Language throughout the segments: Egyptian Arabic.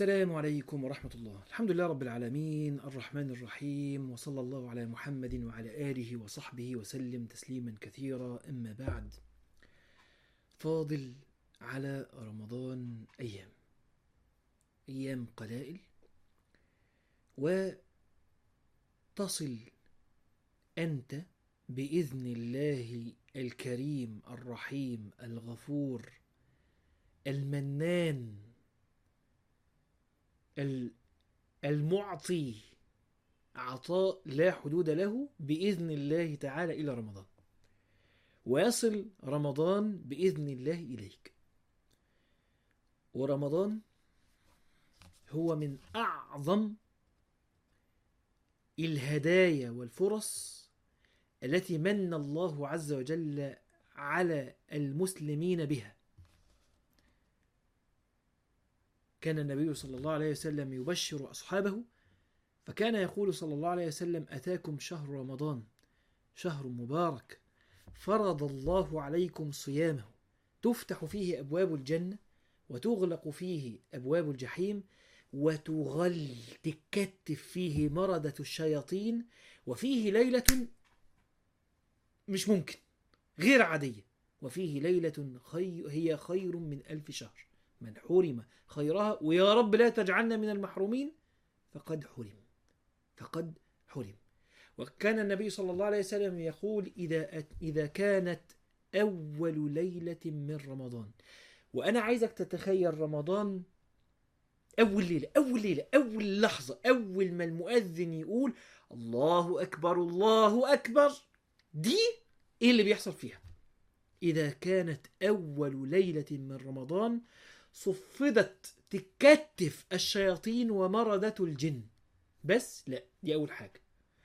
السلام عليكم ورحمة الله الحمد لله رب العالمين الرحمن الرحيم وصلى الله على محمد وعلى آله وصحبه وسلم تسليما كثيرا أما بعد فاضل على رمضان أيام أيام قلائل وتصل أنت بإذن الله الكريم الرحيم الغفور المنان ال- المعطي عطاء لا حدود له بإذن الله تعالى إلى رمضان ويصل رمضان بإذن الله إليك ورمضان هو من أعظم الهدايا والفرص التي من الله عز وجل على المسلمين بها كان النبي صلى الله عليه وسلم يبشر أصحابه فكان يقول صلى الله عليه وسلم أتاكم شهر رمضان شهر مبارك فرض الله عليكم صيامه تفتح فيه أبواب الجنة وتغلق فيه أبواب الجحيم وتغل تكتف فيه مردة الشياطين وفيه ليلة مش ممكن غير عادية وفيه ليلة خي هي خير من ألف شهر من حرم خيرها ويا رب لا تجعلنا من المحرومين فقد حرم فقد حرم وكان النبي صلى الله عليه وسلم يقول إذا أت- إذا كانت أول ليلة من رمضان وأنا عايزك تتخيل رمضان أول ليلة أول ليلة أول لحظة أول ما المؤذن يقول الله أكبر الله أكبر دي إيه اللي بيحصل فيها إذا كانت أول ليلة من رمضان صفدت تكتف الشياطين ومردة الجن بس لا دي أول حاجة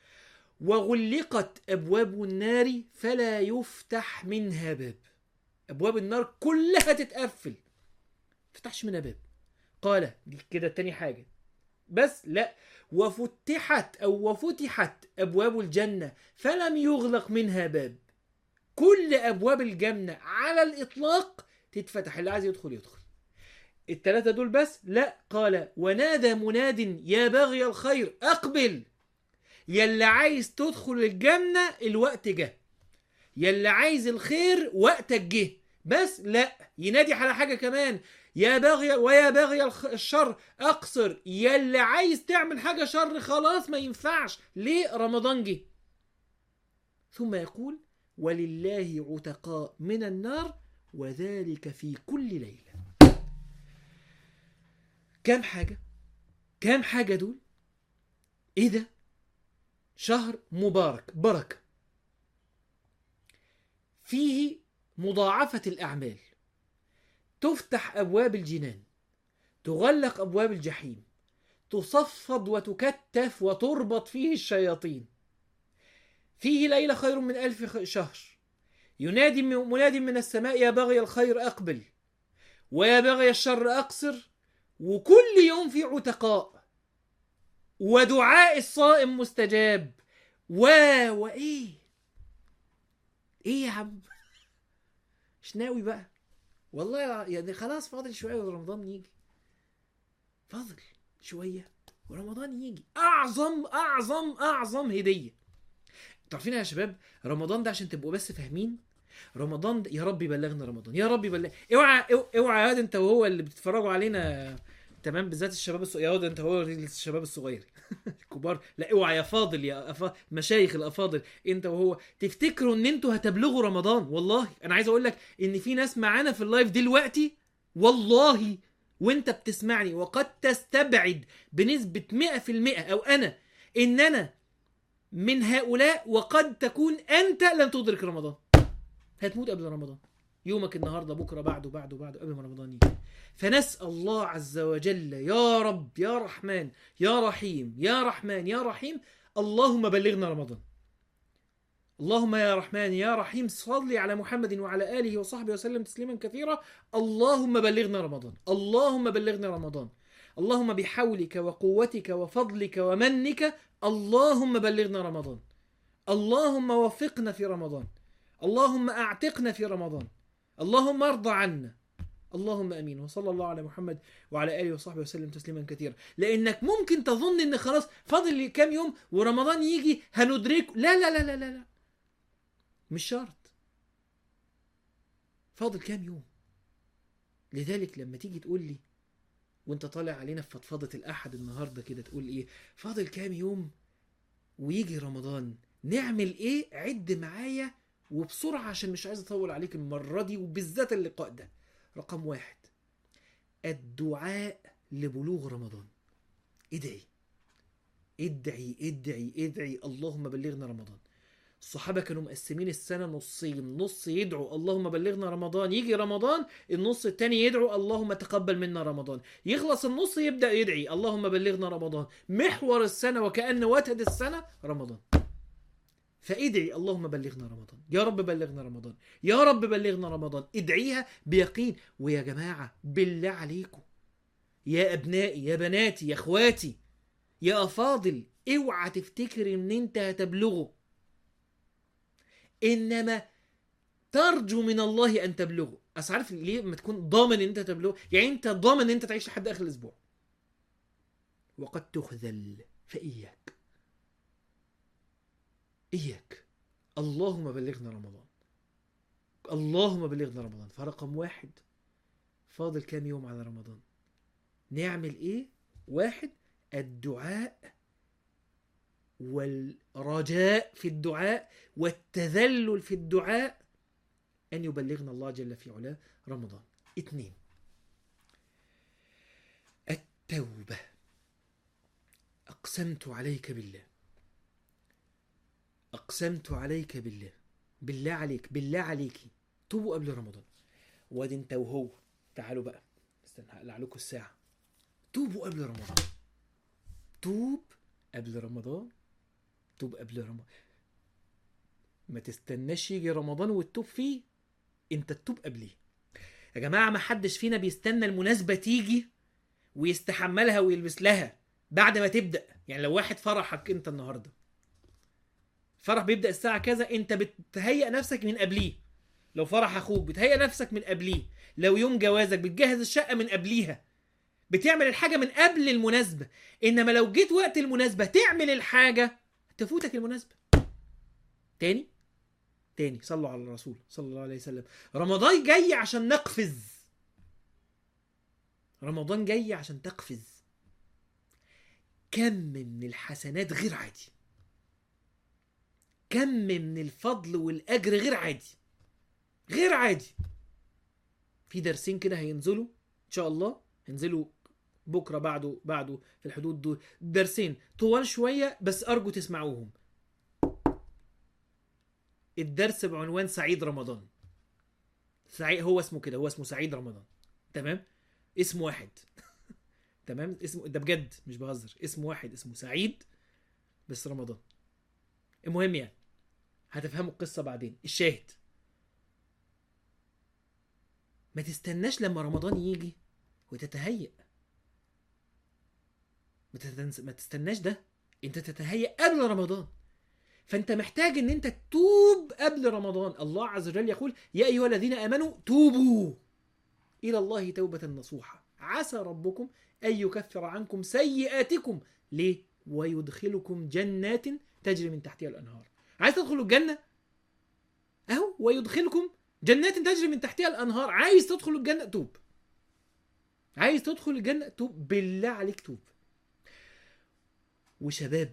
وغلقت أبواب النار فلا يفتح منها باب أبواب النار كلها تتقفل تفتحش منها باب قال دي كده تاني حاجة بس لا وفتحت أو وفتحت أبواب الجنة فلم يغلق منها باب كل أبواب الجنة على الإطلاق تتفتح اللي عايز يدخل يدخل التلاتة دول بس لا قال ونادى مناد يا باغي الخير أقبل يلا عايز تدخل الجنة الوقت جه يلا عايز الخير وقتك جه بس لا ينادي على حاجة كمان يا باغي ويا باغي الخ- الشر اقصر يلا عايز تعمل حاجة شر خلاص ما ينفعش ليه رمضان جه ثم يقول ولله عتقاء من النار وذلك في كل ليلة كام حاجة كام حاجة دول ايه ده شهر مبارك بركة فيه مضاعفة الأعمال تفتح أبواب الجنان تغلق أبواب الجحيم تصفد وتكتف وتربط فيه الشياطين فيه ليلة خير من ألف خ- شهر ينادي من- مناد من السماء يا باغي الخير أقبل ويا باغي الشر أقصر وكل يوم في عتقاء ودعاء الصائم مستجاب و وايه ايه يا عم مش ناوي بقى والله يعني خلاص فاضل شويه ورمضان يجي فاضل شويه ورمضان يجي اعظم اعظم اعظم هديه انتوا عارفين يا شباب رمضان ده عشان تبقوا بس فاهمين رمضان ده يا رب يبلغنا رمضان يا رب يبلغ اوعى اوعى يا واد انت وهو اللي بتتفرجوا علينا تمام بالذات الشباب الصغير يا واد انت هو الشباب الصغير الكبار لا اوعى يا فاضل يا أفا... مشايخ الافاضل انت وهو تفتكروا ان انتوا هتبلغوا رمضان والله انا عايز اقول لك ان في ناس معانا في اللايف دلوقتي والله وانت بتسمعني وقد تستبعد بنسبة 100% او انا ان انا من هؤلاء وقد تكون انت لن تدرك رمضان هتموت قبل رمضان يومك النهارده بكره بعده بعده بعده قبل ما رمضان يجي فنسال الله عز وجل يا رب يا رحمن يا رحيم يا رحمن يا رحيم اللهم بلغنا رمضان اللهم يا رحمن يا رحيم صل على محمد وعلى اله وصحبه وسلم تسليما كثيرا اللهم بلغنا رمضان اللهم بلغنا رمضان اللهم بحولك وقوتك وفضلك ومنك اللهم بلغنا رمضان اللهم وفقنا في رمضان اللهم اعتقنا في رمضان اللهم ارضى عنا اللهم امين وصلى الله على محمد وعلى اله وصحبه وسلم تسليما كثيرا لانك ممكن تظن ان خلاص فاضل لي كام يوم ورمضان يجي هندركه لا لا لا لا لا, لا. مش شرط فاضل كام يوم لذلك لما تيجي تقول لي وانت طالع علينا في فضفضه الاحد النهارده كده تقول ايه فاضل كام يوم ويجي رمضان نعمل ايه عد معايا وبسرعه عشان مش عايز اطول عليك المره دي وبالذات اللقاء ده رقم واحد الدعاء لبلوغ رمضان ادعي ادعي ادعي ادعي اللهم بلغنا رمضان الصحابه كانوا مقسمين السنه نصين نص يدعوا اللهم بلغنا رمضان يجي رمضان النص التاني يدعو اللهم تقبل منا رمضان يخلص النص يبدا يدعي اللهم بلغنا رمضان محور السنه وكأن وتد السنه رمضان فادعي اللهم بلغنا رمضان يا رب بلغنا رمضان يا رب بلغنا رمضان ادعيها بيقين ويا جماعه بالله عليكم يا ابنائي يا بناتي يا اخواتي يا افاضل اوعى تفتكر ان انت هتبلغه انما ترجو من الله ان تبلغه اصل عارف ليه لما تكون ضامن ان انت تبلغه يعني انت ضامن ان انت تعيش لحد اخر الاسبوع وقد تخذل فاياك اياك اللهم بلغنا رمضان اللهم بلغنا رمضان فرقم واحد فاضل كام يوم على رمضان نعمل ايه واحد الدعاء والرجاء في الدعاء والتذلل في الدعاء أن يبلغنا الله جل في علاه رمضان اثنين التوبة أقسمت عليك بالله أقسمت عليك بالله بالله عليك بالله عليكي توبوا قبل رمضان وادي انت وهو تعالوا بقى استنى هقلع لكم الساعة توبوا قبل رمضان توب قبل رمضان توب قبل رمضان ما تستناش يجي رمضان وتتوب فيه انت تتوب قبليه يا جماعه ما حدش فينا بيستنى المناسبه تيجي ويستحملها ويلبس لها بعد ما تبدا يعني لو واحد فرحك انت النهارده فرح بيبدا الساعه كذا انت بتهيئ نفسك من قبليه لو فرح اخوك بتهيئ نفسك من قبليه لو يوم جوازك بتجهز الشقه من قبليها بتعمل الحاجه من قبل المناسبه انما لو جيت وقت المناسبه تعمل الحاجه تفوتك المناسبه تاني تاني صلوا على الرسول صلى الله عليه وسلم رمضان جاي عشان نقفز رمضان جاي عشان تقفز كم من الحسنات غير عادي كم من الفضل والاجر غير عادي غير عادي في درسين كده هينزلوا ان شاء الله هينزلوا بكره بعده بعده في الحدود دول درسين طوال شويه بس ارجو تسمعوهم الدرس بعنوان سعيد رمضان سعيد هو اسمه كده هو اسمه سعيد رمضان تمام اسم واحد تمام اسمه ده بجد مش بهزر اسم واحد اسمه سعيد بس رمضان المهم يعني هتفهموا القصه بعدين الشاهد ما تستناش لما رمضان يجي وتتهيأ ما تتنس- ما تستناش ده انت تتهيأ قبل رمضان فانت محتاج ان انت تتوب قبل رمضان الله عز وجل يقول يا ايها الذين امنوا توبوا الى الله توبه نصوحه عسى ربكم ان يكفر عنكم سيئاتكم ليه ويدخلكم جنات تجري من تحتها الانهار عايز تدخلوا الجنه اهو ويدخلكم جنات تجري من تحتها الانهار عايز تدخل الجنه توب عايز تدخل الجنه توب بالله عليك توب وشباب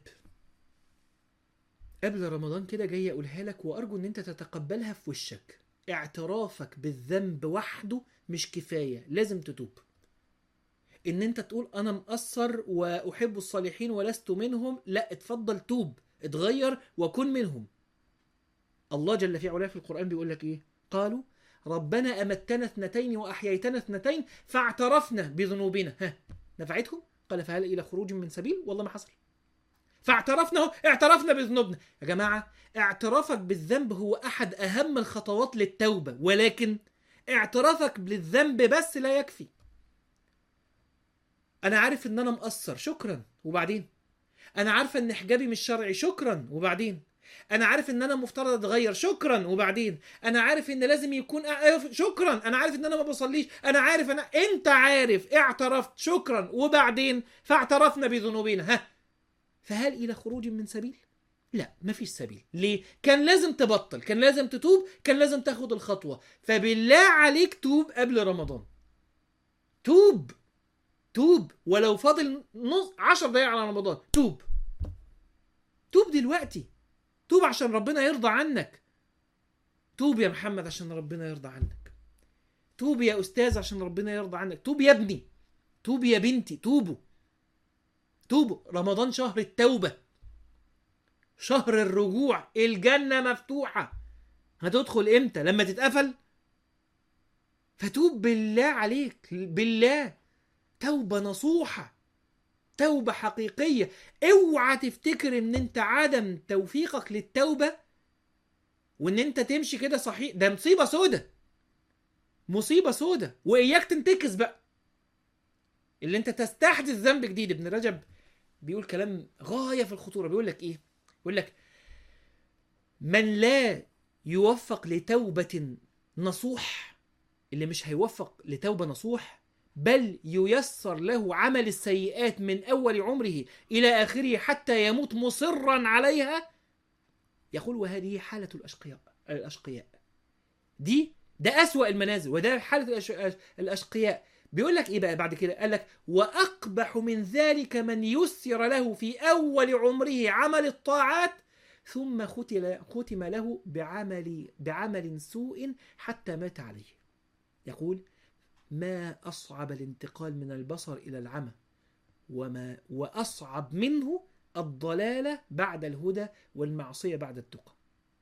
قبل رمضان كده جاي اقولها لك وارجو ان انت تتقبلها في وشك اعترافك بالذنب وحده مش كفايه لازم تتوب ان انت تقول انا مقصر واحب الصالحين ولست منهم لا اتفضل توب اتغير وكن منهم الله جل في علاه في القران بيقول لك ايه قالوا ربنا امتنا اثنتين واحييتنا اثنتين فاعترفنا بذنوبنا ها نفعتهم قال فهل الى خروج من سبيل والله ما حصل فاعترفنا اهو اعترفنا بذنوبنا يا جماعه اعترافك بالذنب هو احد اهم الخطوات للتوبه ولكن اعترافك بالذنب بس لا يكفي انا عارف ان انا مقصر شكرا وبعدين انا عارفه ان حجابي مش شرعي شكرا وبعدين انا عارف ان انا مفترض اتغير شكرا وبعدين انا عارف ان لازم يكون أ- شكرا انا عارف ان انا ما بصليش انا عارف انا انت عارف اعترفت شكرا وبعدين فاعترفنا بذنوبنا ها فهل الى خروج من سبيل لا مفيش سبيل ليه كان لازم تبطل كان لازم تتوب كان لازم تاخد الخطوة فبالله عليك توب قبل رمضان توب توب ولو فاضل نص عشر دقايق على رمضان توب توب دلوقتي توب عشان ربنا يرضى عنك توب يا محمد عشان ربنا يرضى عنك توب يا استاذ عشان ربنا يرضى عنك توب يا ابني توب يا بنتي توبوا توبوا رمضان شهر التوبه شهر الرجوع الجنة مفتوحة هتدخل امتى لما تتقفل فتوب بالله عليك بالله توبة نصوحة توبة حقيقية اوعى تفتكر ان انت عدم توفيقك للتوبة وان انت تمشي كده صحيح ده مصيبة سودة مصيبة سودة واياك تنتكس بقى اللي انت تستحدث ذنب جديد ابن رجب بيقول كلام غاية في الخطورة بيقول لك ايه يقول لك من لا يوفق لتوبة نصوح اللي مش هيوفق لتوبة نصوح بل ييسر له عمل السيئات من أول عمره إلى آخره حتى يموت مصرا عليها يقول وهذه حالة الأشقياء الأشقياء دي ده أسوأ المنازل وده حالة الأش- الأشقياء بيقول لك ايه بقى بعد كده قال لك واقبح من ذلك من يسر له في اول عمره عمل الطاعات ثم ختل ختم له بعمل بعمل سوء حتى مات عليه يقول ما اصعب الانتقال من البصر الى العمى وما واصعب منه الضلاله بعد الهدى والمعصيه بعد التقى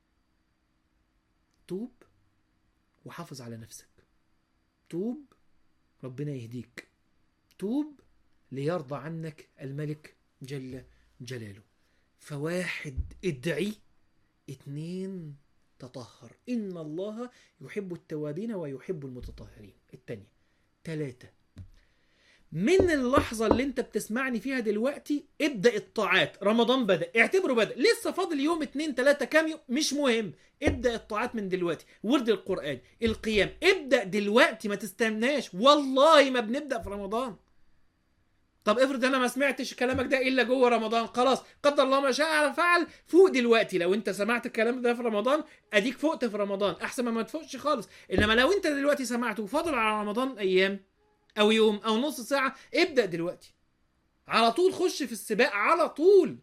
توب وحافظ على نفسك توب ربنا يهديك توب ليرضى عنك الملك جل جلاله فواحد ادعي اتنين تطهر إن الله يحب التوابين ويحب المتطهرين التانية تلاتة من اللحظة اللي انت بتسمعني فيها دلوقتي ابدأ الطاعات رمضان بدأ اعتبره بدأ لسه فاضل يوم اتنين تلاتة كام يوم مش مهم ابدأ الطاعات من دلوقتي ورد القرآن القيام ابدأ دلوقتي ما تستناش والله ما بنبدأ في رمضان طب افرض انا ما سمعتش كلامك ده الا جوه رمضان خلاص قدر الله ما شاء فعل فوق دلوقتي لو انت سمعت الكلام ده في رمضان اديك فقت في رمضان احسن ما ما تفوقش خالص انما لو انت دلوقتي سمعته وفاضل على رمضان ايام او يوم او نص ساعه ابدا دلوقتي على طول خش في السباق على طول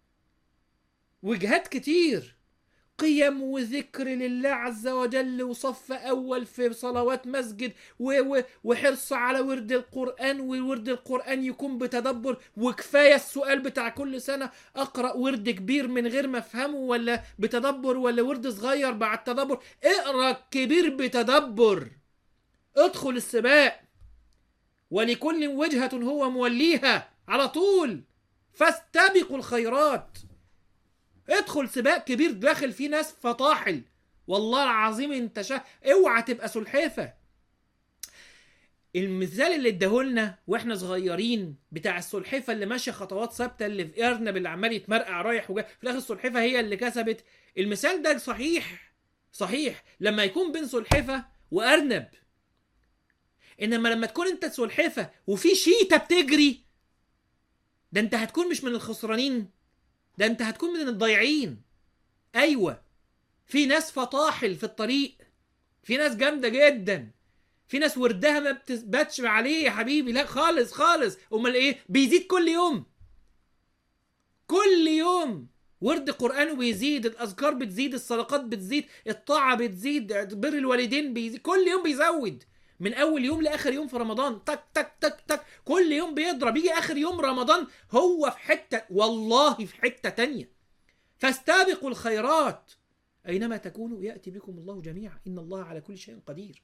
وجهات كتير قيم وذكر لله عز وجل وصف اول في صلوات مسجد و- و- وحرص على ورد القران وورد القران يكون بتدبر وكفايه السؤال بتاع كل سنه اقرا ورد كبير من غير ما افهمه ولا بتدبر ولا ورد صغير بعد تدبر اقرا كبير بتدبر ادخل السباق ولكل وجهة هو موليها على طول فاستبقوا الخيرات ادخل سباق كبير داخل فيه ناس فطاحل والله العظيم انت شا... اوعى تبقى سلحفة المثال اللي اداهولنا واحنا صغيرين بتاع السلحفة اللي ماشية خطوات ثابتة اللي في ارنب اللي عمال يتمرقع رايح وجاي في الاخر السلحفة هي اللي كسبت المثال ده صحيح صحيح لما يكون بين سلحفة وارنب انما لما تكون انت سلحفه وفي شيتا بتجري ده انت هتكون مش من الخسرانين ده انت هتكون من الضايعين ايوه في ناس فطاحل في الطريق في ناس جامده جدا في ناس وردها ما بتثبتش عليه يا حبيبي لا خالص خالص امال ايه بيزيد كل يوم كل يوم ورد قرآن بيزيد الأذكار بتزيد الصدقات بتزيد الطاعة بتزيد بر الوالدين بيزيد كل يوم بيزود من اول يوم لاخر يوم في رمضان تك تك تك تك كل يوم بيضرب يجي اخر يوم رمضان هو في حته والله في حته تانية فاستبقوا الخيرات اينما تكونوا ياتي بكم الله جميعا ان الله على كل شيء قدير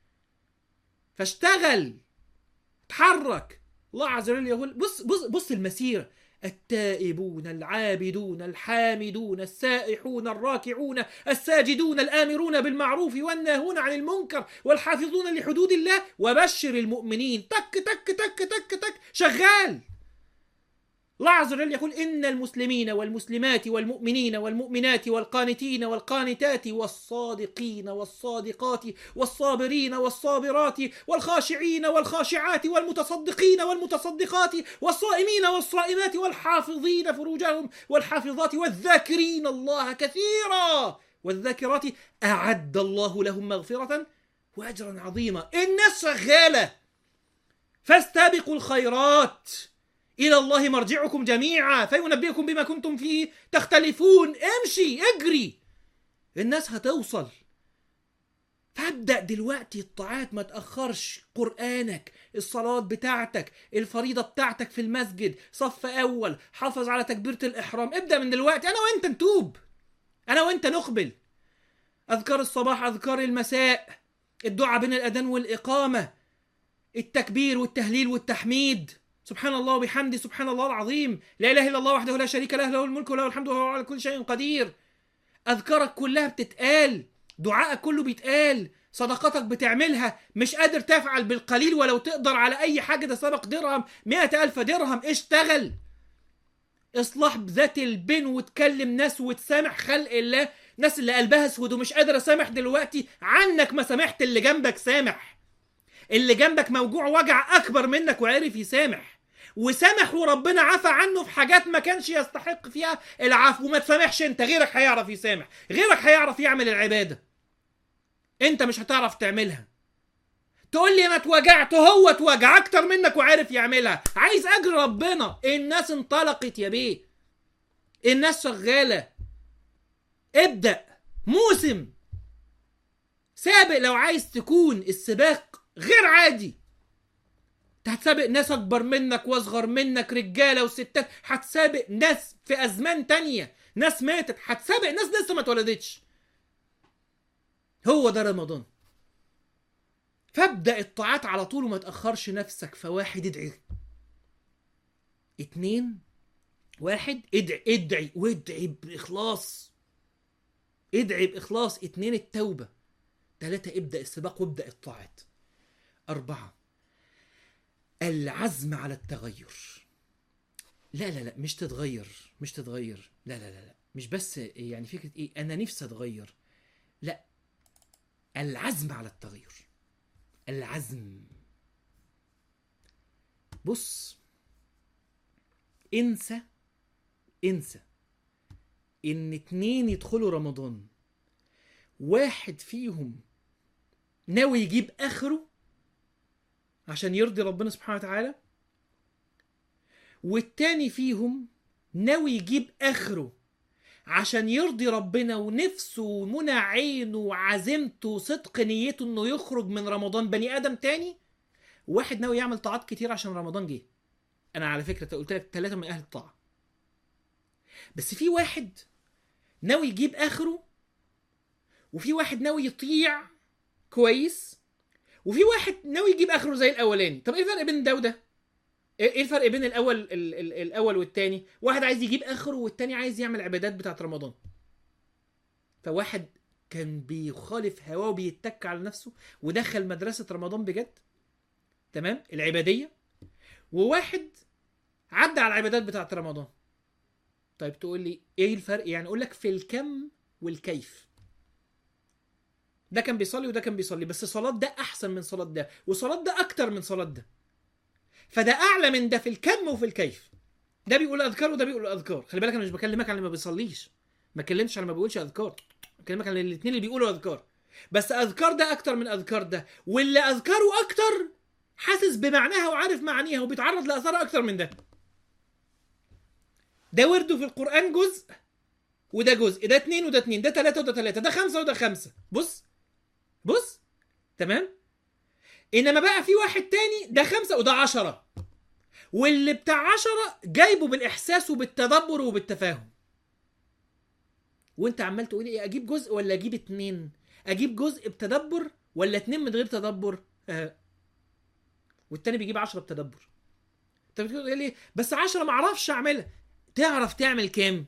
فاشتغل اتحرك الله عز وجل يقول بص بص بص المسيره التائبون العابدون الحامدون السائحون الراكعون الساجدون الآمرون بالمعروف والناهون عن المنكر والحافظون لحدود الله وبشر المؤمنين تك تك تك تك تك شغال الله عز وجل يقول إن المسلمين والمسلمات والمؤمنين والمؤمنات والقانتين والقانتات والصادقين والصادقات والصابرين والصابرات والخاشعين والخاشعات والمتصدقين والمتصدقات والصائمين والصائمات والحافظين فروجهم والحافظات والذاكرين الله كثيرا والذاكرات أعد الله لهم مغفرة وأجرا عظيما الناس شغالة فاستبقوا الخيرات إلى الله مرجعكم جميعا فينبئكم بما كنتم فيه تختلفون امشي اجري الناس هتوصل فابدأ دلوقتي الطاعات ما تأخرش قرآنك الصلاة بتاعتك الفريضة بتاعتك في المسجد صف أول حافظ على تكبيرة الإحرام ابدأ من دلوقتي أنا وأنت نتوب أنا وأنت نقبل أذكار الصباح أذكار المساء الدعاء بين الأذان والإقامة التكبير والتهليل والتحميد سبحان الله وبحمده سبحان الله العظيم لا اله الا الله وحده لا شريك له له الملك وله الحمد وهو على كل شيء قدير اذكارك كلها بتتقال دعائك كله بيتقال صدقاتك بتعملها مش قادر تفعل بالقليل ولو تقدر على اي حاجه ده سبق درهم مئة الف درهم اشتغل اصلاح بذات البين وتكلم ناس وتسامح خلق الله ناس اللي قلبها اسود ومش قادره اسامح دلوقتي عنك ما سامحت اللي جنبك سامح اللي جنبك موجوع وجع اكبر منك وعرف يسامح وسامح وربنا عفى عنه في حاجات ما كانش يستحق فيها العفو وما تسامحش انت غيرك هيعرف يسامح غيرك هيعرف يعمل العباده انت مش هتعرف تعملها تقول لي انا اتوجعت هو اتوجع اكتر منك وعارف يعملها عايز اجر ربنا الناس انطلقت يا بيه الناس شغاله ابدا موسم سابق لو عايز تكون السباق غير عادي انت هتسابق ناس اكبر منك واصغر منك رجاله وستات هتسابق ناس في ازمان تانية ناس ماتت هتسابق ناس لسه ما اتولدتش هو ده رمضان فابدا الطاعات على طول وما تاخرش نفسك فواحد ادعي اتنين واحد ادعي ادعي وادعي باخلاص ادعي باخلاص اتنين التوبه تلاتة ابدا السباق وابدا الطاعات أربعة العزم على التغير لا لا لا مش تتغير مش تتغير لا لا لا لا مش بس يعني فكرة إيه أنا نفسي أتغير لا العزم على التغير العزم بص انسى انسى ان اتنين يدخلوا رمضان واحد فيهم ناوي يجيب اخره عشان يرضي ربنا سبحانه وتعالى والتاني فيهم ناوي يجيب اخره عشان يرضي ربنا ونفسه ومنى عينه وعزيمته وصدق نيته انه يخرج من رمضان بني ادم تاني واحد ناوي يعمل طاعات كتير عشان رمضان جه انا على فكره قلت لك ثلاثه من اهل الطاعه بس في واحد ناوي يجيب اخره وفي واحد ناوي يطيع كويس وفي واحد ناوي يجيب اخره زي الاولاني طب ايه الفرق بين ده وده ايه الفرق بين الاول ال ال الاول والتاني واحد عايز يجيب اخره والتاني عايز يعمل عبادات بتاعت رمضان فواحد كان بيخالف هواه وبيتك على نفسه ودخل مدرسة رمضان بجد تمام العبادية وواحد عدى على العبادات بتاعت رمضان طيب تقول لي ايه الفرق يعني اقول لك في الكم والكيف ده كان بيصلي وده كان بيصلي بس صلاة ده احسن من صلاة ده وصلاة ده اكتر من صلاة ده فده اعلى من ده في الكم وفي الكيف ده بيقول اذكار وده بيقول اذكار خلي بالك انا مش بكلمك على اللي ما بيصليش ما اتكلمش على اللي ما بيقولش اذكار بكلمك على الاثنين اللي بيقولوا اذكار بس اذكار ده اكتر من اذكار ده واللي اذكاره اكتر حاسس بمعناها وعارف معانيها وبيتعرض لاثارها اكتر من ده ده ورده في القران جزء وده جزء ده اتنين وده اتنين ده تلاتة وده تلاتة ده خمسة وده خمسة بص بص تمام انما بقى في واحد تاني ده خمسة وده عشرة واللي بتاع عشرة جايبه بالاحساس وبالتدبر وبالتفاهم وانت عمال تقول ايه اجيب جزء ولا اجيب اتنين اجيب جزء بتدبر ولا اتنين من غير تدبر آه. والتاني بيجيب عشرة بتدبر طب بتقول لي بس عشرة معرفش اعملها تعرف تعمل كام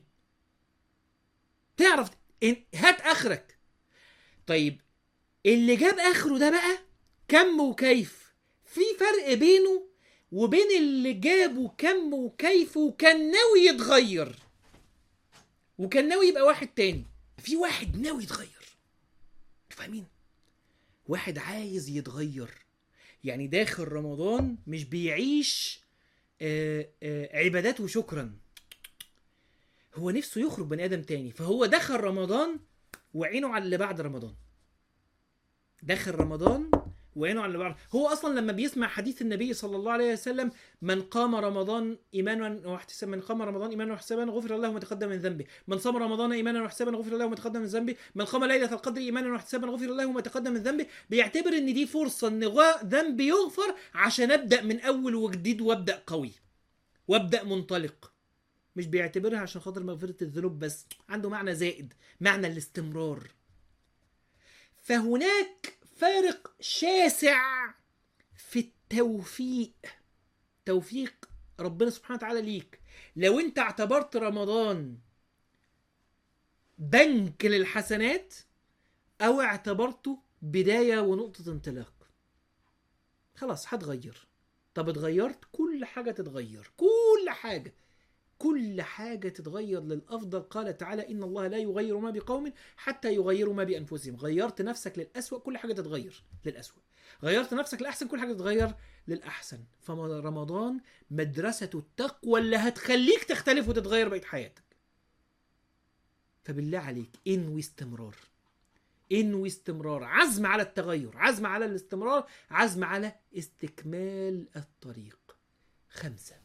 تعرف هات اخرك طيب اللي جاب اخره ده بقى كم وكيف في فرق بينه وبين اللي جابه كم وكيف وكان ناوي يتغير وكان ناوي يبقى واحد تاني في واحد ناوي يتغير انتوا فاهمين واحد عايز يتغير يعني داخل رمضان مش بيعيش آه، آه، عبادات وشكرا هو نفسه يخرج بني ادم تاني فهو دخل رمضان وعينه على اللي بعد رمضان دخل رمضان وعينه على اللي بعد هو اصلا لما بيسمع حديث النبي صلى الله عليه وسلم من قام رمضان ايمانا واحتسابا من قام رمضان ايمانا واحتسابا غفر له ما تقدم من ذنبه من صام رمضان ايمانا واحتسابا غفر له ما تقدم من ذنبه من قام ليله القدر ايمانا واحتسابا غفر له ما تقدم من ذنبه بيعتبر ان دي فرصه ان غا- ذنبي يغفر عشان ابدا من اول وجديد وابدا قوي وابدا منطلق مش بيعتبرها عشان خاطر مغفره الذنوب بس عنده معنى زائد معنى الاستمرار فهناك فارق شاسع في التوفيق توفيق ربنا سبحانه وتعالى ليك لو انت اعتبرت رمضان بنك للحسنات او اعتبرته بداية ونقطة انطلاق خلاص هتغير طب اتغيرت كل حاجة تتغير كل حاجة كل حاجة تتغير للأفضل قال تعالى إن الله لا يغير ما بقوم حتى يغيروا ما بأنفسهم غيرت نفسك للأسوأ كل حاجة تتغير للأسوأ غيرت نفسك للأحسن كل حاجة تتغير للأحسن فرمضان مدرسة التقوى اللي هتخليك تختلف وتتغير بقية حياتك فبالله عليك انوي استمرار انوي استمرار عزم على التغير عزم على الاستمرار عزم على استكمال الطريق خمسة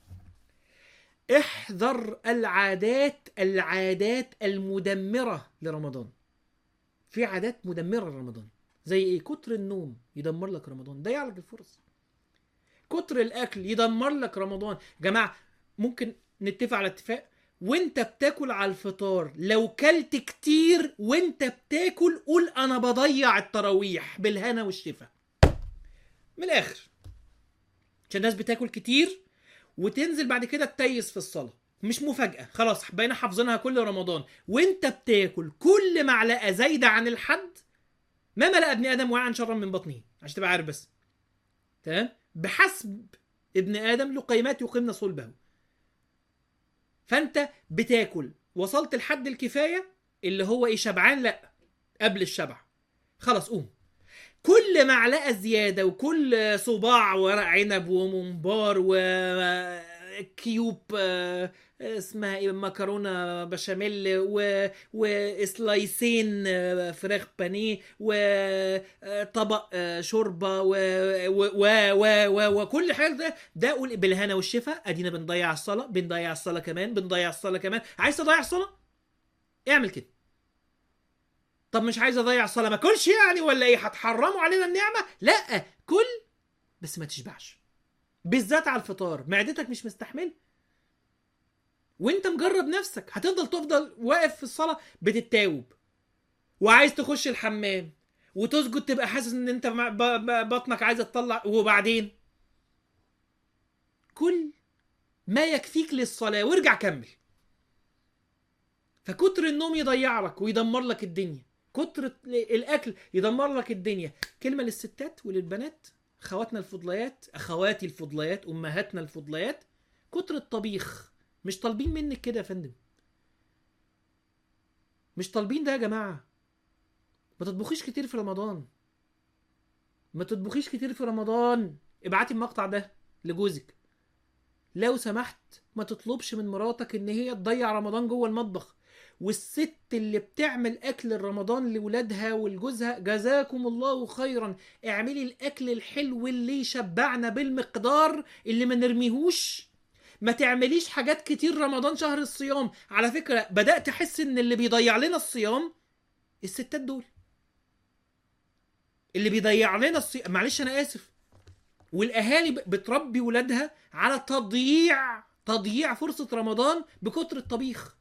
احذر العادات العادات المدمرة لرمضان في عادات مدمرة لرمضان زي ايه كتر النوم يدمر لك رمضان ضيع لك الفرص كتر الاكل يدمر لك رمضان جماعة ممكن نتفق على اتفاق وانت بتاكل على الفطار لو كلت كتير وانت بتاكل قول انا بضيع التراويح بالهنا والشفا من الاخر عشان الناس بتاكل كتير وتنزل بعد كده تتيس في الصلاه مش مفاجاه خلاص بقينا حافظينها كل رمضان وانت بتاكل كل معلقه زايده عن الحد ما ملأ ابن ادم وعن شرا من بطنه عشان تبقى عارف بس تمام بحسب ابن ادم لقيمات يقيمن صلبه فانت بتاكل وصلت لحد الكفايه اللي هو ايه شبعان لا قبل الشبع خلاص قوم كل معلقه زياده وكل صباع ورق عنب وممبار وكيوب آه، اسمها ايه مكرونه بشاميل و... وسلايسين آه، فراخ بانيه وطبق آه، شوربه و... و... و... و... و... وكل حاجه ده ده قول بالهنا والشفا ادينا بنضيع الصلاه بنضيع الصلاه كمان بنضيع الصلاه كمان عايز تضيع الصلاه اعمل كده طب مش عايز اضيع الصلاه ما اكلش يعني ولا ايه هتحرموا علينا النعمه لا كل بس ما تشبعش بالذات على الفطار معدتك مش مستحمل وانت مجرب نفسك هتفضل تفضل واقف في الصلاه بتتاوب وعايز تخش الحمام وتسجد تبقى حاسس ان انت مع- ب- ب- بطنك عايزه تطلع وبعدين كل ما يكفيك للصلاه وارجع كمل فكتر النوم يضيع لك ويدمر لك الدنيا كتر الاكل يدمر لك الدنيا كلمه للستات وللبنات اخواتنا الفضليات اخواتي الفضليات امهاتنا الفضليات كتر الطبيخ مش طالبين منك كده يا فندم مش طالبين ده يا جماعه ما تطبخيش كتير في رمضان ما تطبخيش كتير في رمضان ابعتي المقطع ده لجوزك لو سمحت ما تطلبش من مراتك ان هي تضيع رمضان جوه المطبخ والست اللي بتعمل اكل رمضان لولادها ولجوزها جزاكم الله خيرا اعملي الاكل الحلو اللي يشبعنا بالمقدار اللي ما نرميهوش ما تعمليش حاجات كتير رمضان شهر الصيام على فكرة بدأت أحس إن اللي بيضيع لنا الصيام الستات دول اللي بيضيع لنا الصيام معلش أنا آسف والأهالي ب- بتربي ولادها على تضييع تضييع فرصة رمضان بكتر الطبيخ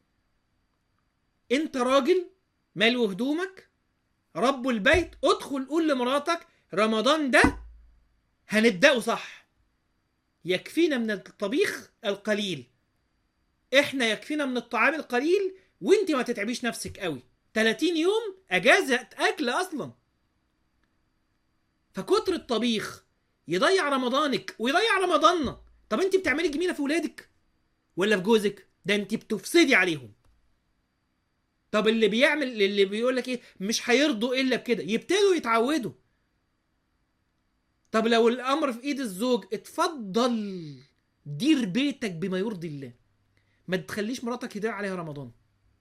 انت راجل مالو هدومك رب البيت ادخل قول لمراتك رمضان ده هنبدأه صح يكفينا من الطبيخ القليل احنا يكفينا من الطعام القليل وانت ما تتعبيش نفسك قوي 30 يوم اجازه اكل اصلا فكتر الطبيخ يضيع رمضانك ويضيع رمضاننا طب انت بتعملي جميله في ولادك ولا في جوزك ده انت بتفسدي عليهم طب اللي بيعمل اللي بيقول لك ايه مش هيرضوا الا بكده يبتدوا يتعودوا طب لو الامر في ايد الزوج اتفضل دير بيتك بما يرضي الله ما تخليش مراتك يضيع عليها رمضان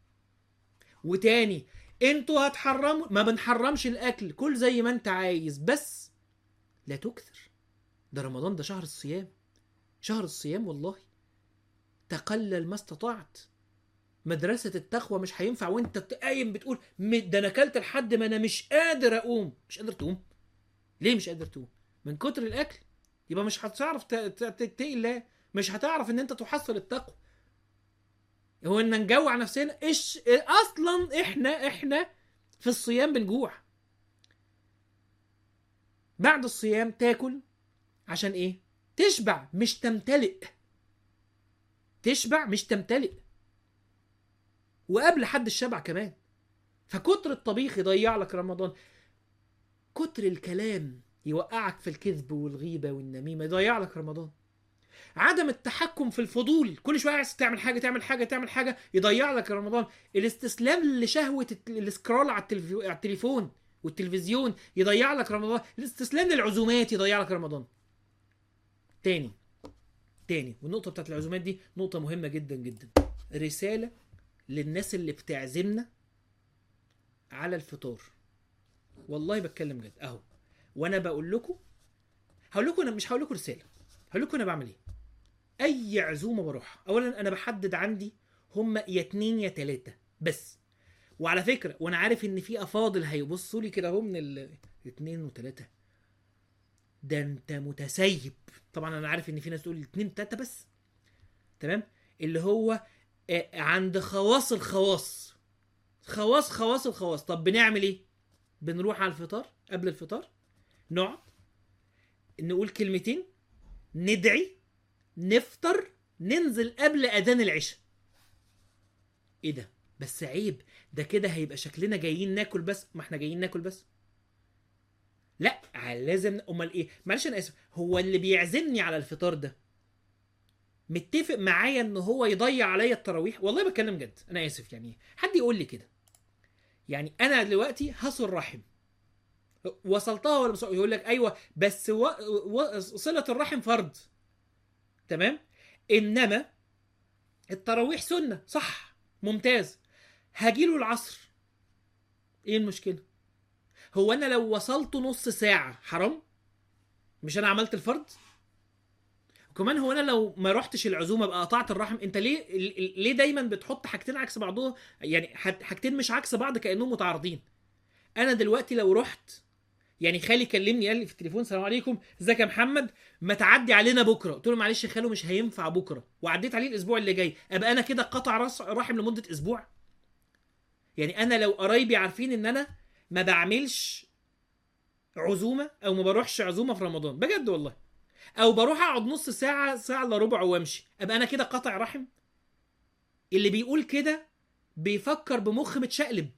وتاني انتوا هتحرموا ما بنحرمش الاكل كل زي ما انت عايز بس لا تكثر ده رمضان ده شهر الصيام شهر الصيام والله تقلل ما استطعت مدرسة التقوى مش هينفع وانت قايم بتقول م- ده انا اكلت لحد ما انا مش قادر اقوم مش قادر تقوم ليه مش قادر تقوم من كتر الاكل يبقى مش هتعرف ت- ت- تتقي الله مش هتعرف ان انت تحصل التقوى هو ان نجوع نفسنا ايش اصلا احنا احنا في الصيام بنجوع بعد الصيام تاكل عشان ايه تشبع مش تمتلئ تشبع مش تمتلئ وقبل حد الشبع كمان فكتر الطبيخ يضيع لك رمضان كتر الكلام يوقعك في الكذب والغيبة والنميمة يضيع لك رمضان عدم التحكم في الفضول كل شويه عايز تعمل حاجه تعمل حاجه تعمل حاجه يضيع لك رمضان الاستسلام لشهوه الت- السكرول على التلفي- على التليفون والتلفزيون يضيع لك رمضان الاستسلام للعزومات يضيع لك رمضان تاني تاني والنقطه بتاعت العزومات دي نقطه مهمه جدا جدا رساله للناس اللي بتعزمنا على الفطار والله بتكلم جد اهو وانا بقول لكم هقول لكم انا مش هقول لكم رساله هقول لكم انا بعمل ايه اي عزومه بروحها اولا انا بحدد عندي هم يا اتنين يا تلاته بس وعلى فكره وانا عارف ان في افاضل هيبصوا لي كده اهو من الاثنين وتلاته ده انت متسيب طبعا انا عارف ان في ناس تقول اتنين تلاته بس تمام اللي هو آه، عند خواص الخواص خواص خواص الخواص طب بنعمل ايه بنروح على الفطار قبل الفطار نقعد نقول كلمتين ندعي نفطر ننزل قبل اذان العشاء ايه ده بس عيب ده كده هيبقى شكلنا جايين ناكل بس ما احنا جايين ناكل بس لا لازم امال ايه معلش انا اسف هو اللي بيعزمني على الفطار ده متفق معايا ان هو يضيع عليا التراويح والله بتكلم جد انا اسف يعني حد يقول لي كده يعني انا دلوقتي هصل رحم وصلتها ولا مش يقول لك ايوه بس و... و... صله الرحم فرض تمام انما التراويح سنه صح ممتاز هجيله العصر ايه المشكله هو انا لو وصلته نص ساعه حرام مش انا عملت الفرض وكمان هو انا لو ما رحتش العزومه بقى قطعت الرحم انت ليه ليه دايما بتحط حاجتين عكس بعضهم يعني حاجتين مش عكس بعض كانهم متعارضين انا دلوقتي لو رحت يعني خالي كلمني قال لي في التليفون السلام عليكم ازيك يا محمد ما تعدي علينا بكره قلت له معلش يا خالو مش هينفع بكره وعديت عليه الاسبوع اللي جاي ابقى انا كده قطع راس رحم لمده اسبوع يعني انا لو قرايبي عارفين ان انا ما بعملش عزومه او ما بروحش عزومه في رمضان بجد والله او بروح اقعد نص ساعه ساعه الا ربع وامشي ابقى انا كده قاطع رحم اللي بيقول كده بيفكر بمخ متشقلب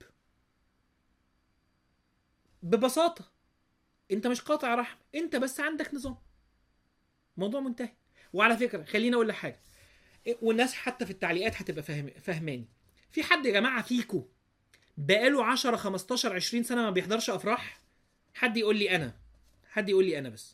ببساطه انت مش قاطع رحم انت بس عندك نظام موضوع منتهي وعلى فكره خليني اقول لك حاجه والناس حتى في التعليقات هتبقى فاهم فاهماني في حد يا جماعه فيكو بقاله 10 15 20 سنه ما بيحضرش افراح حد يقول لي انا حد يقول لي انا بس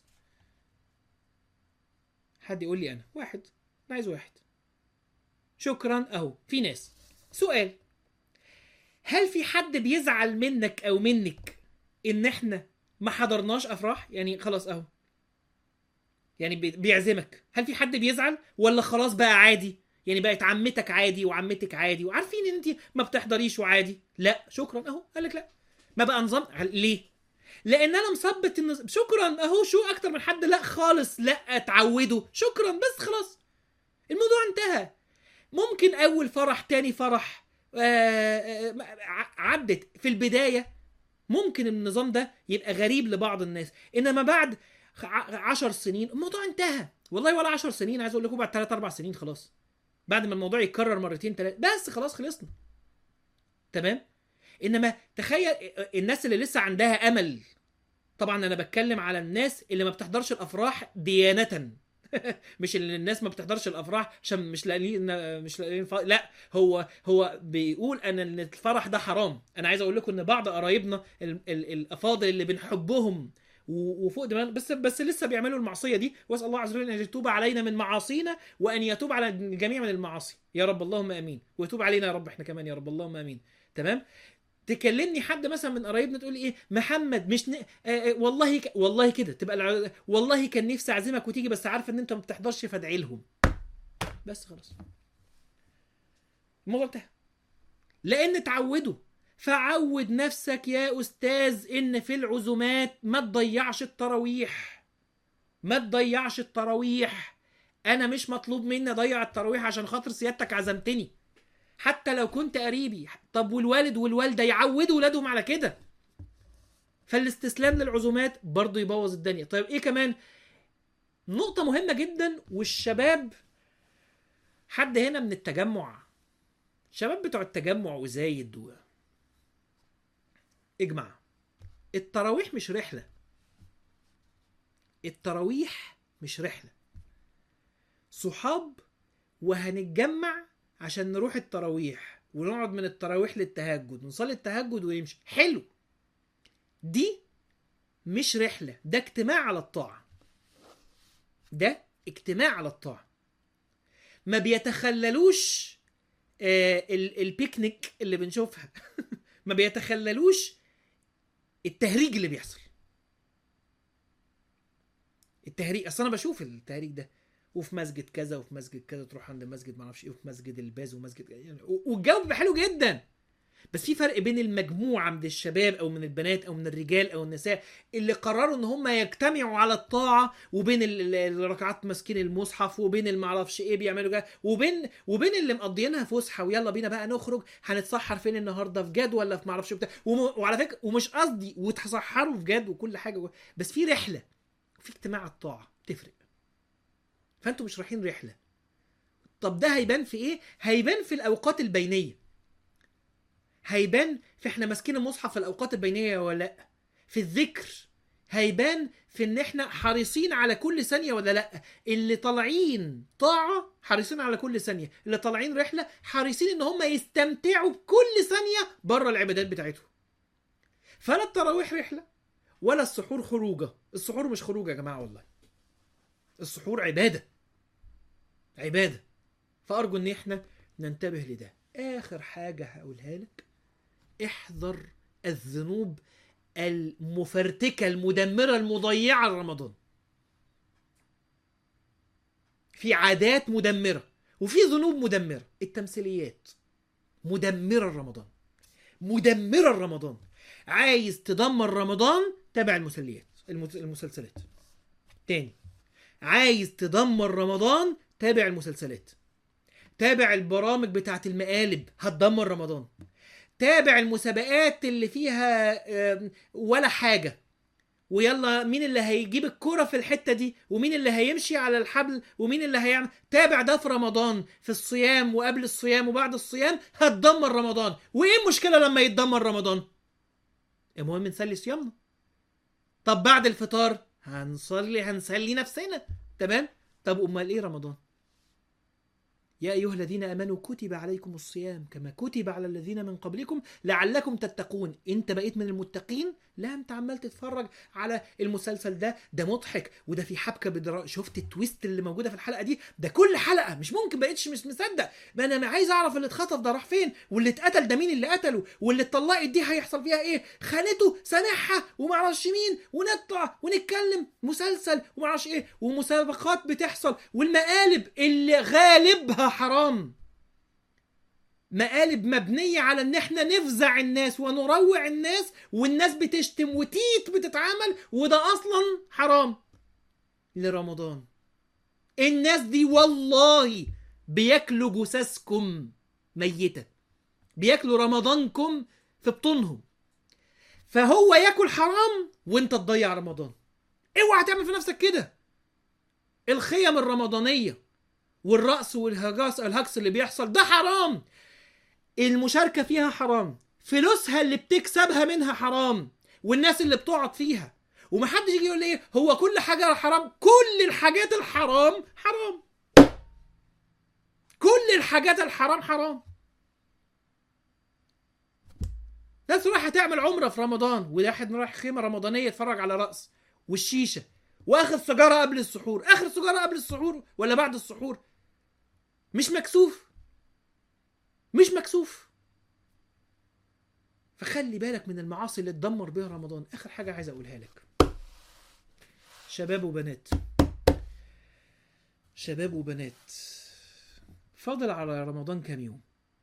حد يقول لي انا واحد انا عايز واحد شكرا اهو في ناس سؤال هل في حد بيزعل منك او منك ان احنا ما حضرناش افراح يعني خلاص اهو يعني بيعزمك هل في حد بيزعل ولا خلاص بقى عادي يعني بقت عمتك عادي وعمتك عادي وعارفين ان انت ما بتحضريش وعادي لا شكرا اهو قال لك لا ما بقى نظام ليه لان انا مثبت النز... شكرا اهو شو اكتر من حد لا خالص لا اتعودوا شكرا بس خلاص الموضوع انتهى ممكن اول فرح تاني فرح آه عدت في البدايه ممكن النظام ده يبقى غريب لبعض الناس انما بعد عشر سنين الموضوع انتهى والله ولا عشر سنين عايز اقول لكم بعد ثلاث اربع سنين خلاص بعد ما الموضوع يتكرر مرتين ثلاثه بس خلاص خلصنا تمام انما تخيل الناس اللي لسه عندها امل طبعا انا بتكلم على الناس اللي ما بتحضرش الافراح ديانه مش اللي الناس ما بتحضرش الافراح عشان مش لاقيين مش لاقيين ف... لا هو هو بيقول ان إن الفرح ده حرام انا عايز اقول لكم ان بعض قرايبنا ال... ال... الافاضل اللي بنحبهم و- وفوق دماغنا بس بس لسه بيعملوا المعصيه دي واسال الله عز وجل ان يتوب علينا من معاصينا وان يتوب على الجميع من المعاصي يا رب اللهم امين ويتوب علينا يا رب احنا كمان يا رب اللهم امين تمام تكلمني حد مثلا من قرايبنا تقول لي ايه محمد مش ن... آه آه والله ك... والله كده تبقى الع... والله كان نفسي اعزمك وتيجي بس عارفه ان انت ما بتحضرش فادعي لهم بس خلاص الموضوع انتهى لان اتعودوا فعود نفسك يا استاذ ان في العزومات ما تضيعش التراويح ما تضيعش التراويح انا مش مطلوب مني اضيع التراويح عشان خاطر سيادتك عزمتني حتى لو كنت قريبي طب والوالد والوالده يعودوا ولادهم على كده فالاستسلام للعزومات برضه يبوظ الدنيا طيب ايه كمان نقطه مهمه جدا والشباب حد هنا من التجمع شباب بتوع التجمع وزايد و... اجمع التراويح مش رحله التراويح مش رحله صحاب وهنتجمع عشان نروح التراويح ونقعد من التراويح للتهجد نصلي التهجد ونمشي حلو دي مش رحله ده اجتماع على الطاعه ده اجتماع على الطاعه ما بيتخللوش آه ال- البيكنيك اللي بنشوفها ما بيتخللوش التهريج اللي بيحصل التهريج اصل انا بشوف التهريج ده وفي مسجد كذا وفي مسجد كذا تروح عند مسجد معرفش ايه وفي مسجد الباز ومسجد يعني و- والجو بيبقى حلو جدا بس في فرق بين المجموعه من الشباب او من البنات او من الرجال او النساء اللي قرروا ان هم يجتمعوا على الطاعه وبين ال- ال- الركعات ماسكين المصحف وبين المعرفش ايه بيعملوا كده وبين وبين اللي مقضيينها فسحه ويلا بينا بقى نخرج هنتسحر فين النهارده في جد ولا في معرفش بتاع وم... وعلى فكره ومش قصدي وتسحروا في جد وكل حاجه بس في رحله في اجتماع على الطاعه تفرق فانتوا مش رايحين رحله طب ده هيبان في ايه هيبان في الاوقات البينيه هيبان في احنا ماسكين المصحف في الاوقات البينيه ولا لا في الذكر هيبان في ان احنا حريصين على كل ثانيه ولا لا اللي طالعين طاعه حريصين على كل ثانيه اللي طالعين رحله حريصين ان هم يستمتعوا بكل ثانيه بره العبادات بتاعتهم فلا التراويح رحله ولا السحور خروجه السحور مش خروجه يا جماعه والله السحور عباده عباده فارجو ان احنا ننتبه لده اخر حاجه هقولها لك احذر الذنوب المفرتكه المدمره المضيعه لرمضان في عادات مدمره وفي ذنوب مدمره التمثيليات مدمره لرمضان مدمره لرمضان عايز تدمر رمضان تابع المسليات المس- المسلسلات تاني عايز تدمر رمضان تابع المسلسلات تابع البرامج بتاعت المقالب هتدمر رمضان تابع المسابقات اللي فيها آم، ولا حاجة ويلا مين اللي هيجيب الكرة في الحتة دي ومين اللي هيمشي على الحبل ومين اللي هيعمل تابع ده في رمضان في الصيام وقبل الصيام وبعد الصيام هتدمر رمضان وايه المشكلة لما يتدمر رمضان المهم نسلي صيامنا طب بعد الفطار هنصلي هنسلي نفسنا تمام طب امال ايه رمضان يا ايها الذين امنوا كتب عليكم الصيام كما كتب على الذين من قبلكم لعلكم تتقون انت بقيت من المتقين لا انت عمال تتفرج على المسلسل ده ده مضحك وده في حبكه بدرا شفت التويست اللي موجوده في الحلقه دي ده كل حلقه مش ممكن بقيتش مش مصدق ما انا عايز اعرف اللي اتخطف ده راح فين واللي اتقتل ده مين اللي قتله واللي اتطلقت دي هيحصل فيها ايه خانته سامحها ومعرفش مين ونطلع ونتكلم مسلسل ومعرفش ايه ومسابقات بتحصل والمقالب اللي غالبها حرام مقالب مبنية على ان احنا نفزع الناس ونروع الناس والناس بتشتم وتيت بتتعامل وده اصلا حرام لرمضان الناس دي والله بياكلوا جثثكم ميتة بياكلوا رمضانكم في بطونهم فهو ياكل حرام وانت تضيع رمضان اوعى تعمل في نفسك كده الخيم الرمضانية والرقص والهجاس الهجس اللي بيحصل ده حرام المشاركة فيها حرام فلوسها اللي بتكسبها منها حرام والناس اللي بتقعد فيها ومحدش يجي يقول لي ايه هو كل حاجه حرام كل الحاجات الحرام حرام كل الحاجات الحرام حرام ناس رايحه تعمل عمره في رمضان واحد رايح خيمه رمضانيه يتفرج على رقص والشيشه واخد سيجاره قبل السحور اخر سيجاره قبل السحور ولا بعد السحور مش مكسوف مش مكسوف فخلي بالك من المعاصي اللي تدمر بيها رمضان اخر حاجه عايز اقولها لك شباب وبنات شباب وبنات فاضل على رمضان كام يوم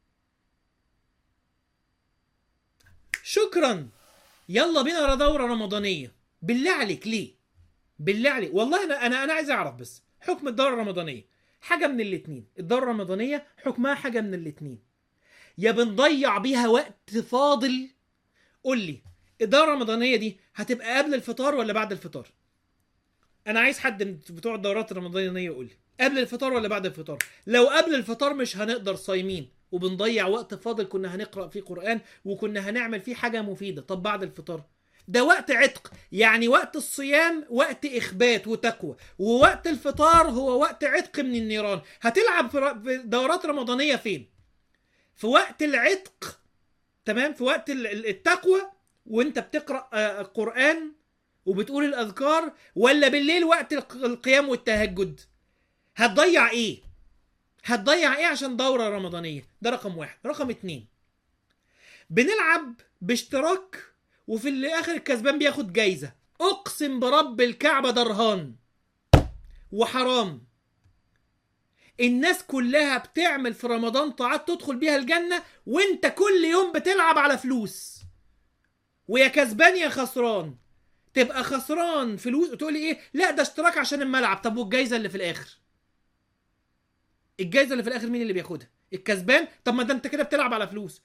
شكرا يلا بينا دورة رمضانية بالله عليك ليه بالله عليك والله انا انا انا عايز اعرف بس حكم الدورة الرمضانية حاجة من الاتنين الدورة الرمضانية حكمها حاجة من الاتنين يا بنضيع بيها وقت فاضل قول لي الدورة الرمضانية دي هتبقى قبل الفطار ولا بعد الفطار انا عايز حد من بتوع الدورات الرمضانية يقول لي قبل الفطار ولا بعد الفطار لو قبل الفطار مش هنقدر صايمين وبنضيع وقت فاضل كنا هنقرا فيه قران وكنا هنعمل فيه حاجه مفيده طب بعد الفطار ده وقت عتق يعني وقت الصيام وقت اخبات وتقوى ووقت الفطار هو وقت عتق من النيران هتلعب في دورات رمضانيه فين في وقت العتق تمام في وقت التقوى وانت بتقرا قران وبتقول الاذكار ولا بالليل وقت القيام والتهجد هتضيع ايه هتضيع ايه عشان دورة رمضانية ده رقم واحد رقم اتنين بنلعب باشتراك وفي الاخر الكسبان بياخد جايزة اقسم برب الكعبة ده رهان وحرام الناس كلها بتعمل في رمضان طاعات تدخل بيها الجنة وانت كل يوم بتلعب على فلوس ويا كسبان يا خسران تبقى خسران فلوس وتقولي ايه لا ده اشتراك عشان الملعب طب والجايزة اللي في الاخر الجايزه اللي في الاخر مين اللي بياخدها الكسبان طب ما ده انت كده بتلعب على فلوس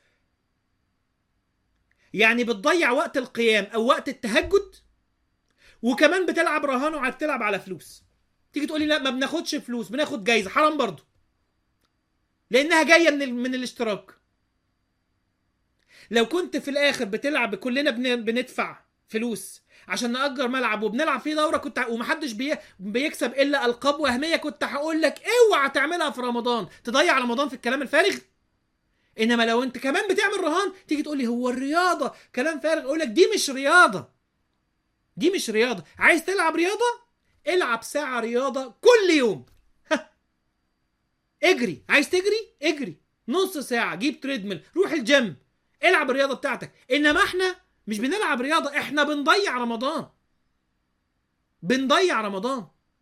يعني بتضيع وقت القيام او وقت التهجد وكمان بتلعب رهان وبتلعب على فلوس تيجي تقولي لا ما بناخدش فلوس بناخد جايزه حرام برضو لانها جايه من ال... من الاشتراك لو كنت في الاخر بتلعب كلنا بن... بندفع فلوس عشان نأجر ملعب وبنلعب فيه دوره كنت ومحدش بي... بيكسب الا القاب وهميه كنت هقول لك اوعى تعملها في رمضان تضيع رمضان في الكلام الفارغ انما لو انت كمان بتعمل رهان تيجي تقول لي هو الرياضه كلام فارغ اقول لك دي مش رياضه دي مش رياضه عايز تلعب رياضه العب ساعه رياضه كل يوم ها. اجري عايز تجري اجري نص ساعه جيب تريدميل روح الجيم العب الرياضه بتاعتك انما احنا مش بنلعب رياضة احنا بنضيع رمضان بنضيع رمضان